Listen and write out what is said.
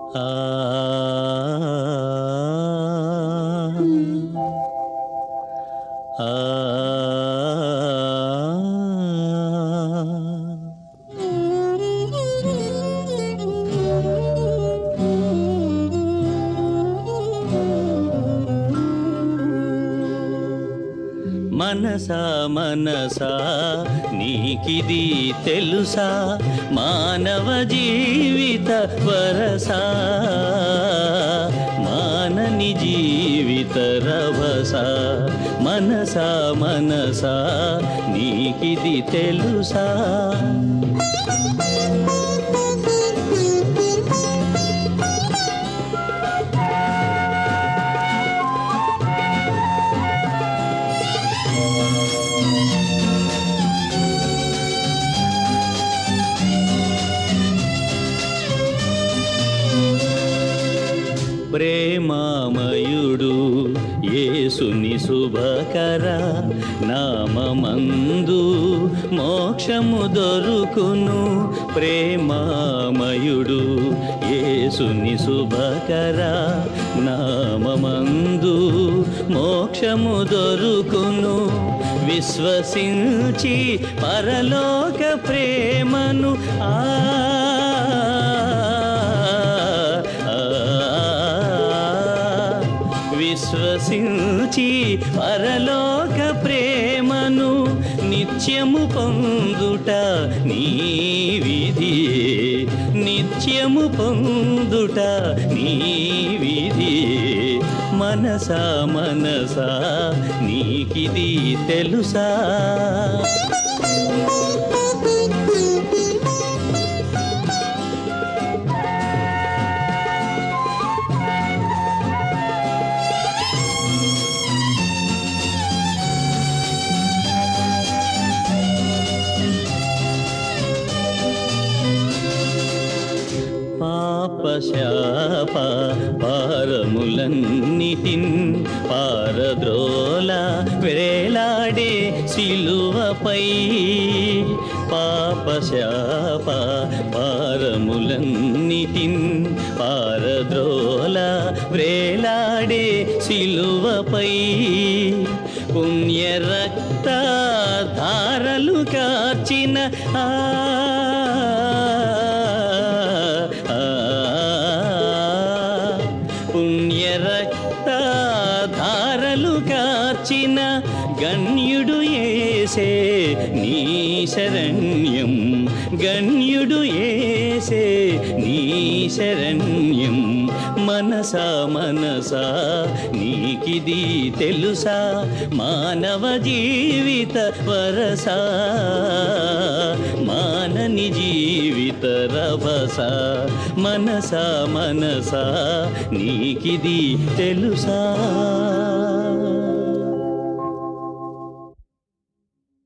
ఆ ఆ మనసా మనసా నీకిది తెలుసా మానవ జీవిత వరసా మానని జీవిత రభస మనసా మనసా నీకిది తెలుసా ప్రేమామయుడు యేసుని శుభకర నామమందు మోక్షము దొరుకును ప్రేమామయుడు యేసుని శుభకర నామమందు మోక్షము దొరుకును విశ్వసించి పరలోక ప్రేమను ఆ విశ్వసించి పరలోక ప్రేమను నిత్యము పొందుట నీ విధి నిత్యము పొందుట నీ విధి మనసా మనసా నీకిది తెలుసా పాపశాప పారములన్నిటిన్ పారద్రోల వేలాడే సిలువపై పాపశాప పారములన్నిటిన్ పారద్రోల వేలాడే సిలువపై పుణ్య రక్త ధారలు కార్చిన ఆ పుణ్య రక్త ధారలు కాచిన గణ్యుడు ఏసే నీ శరణ్యం గణ్యుడు ఏసే నీ శరణ్యం మనసా మనసా నీకిది తెలుసా మానవ జీవిత వరసా మానని జీవిత రభస మనసా మనసా నీకిది తెలుసా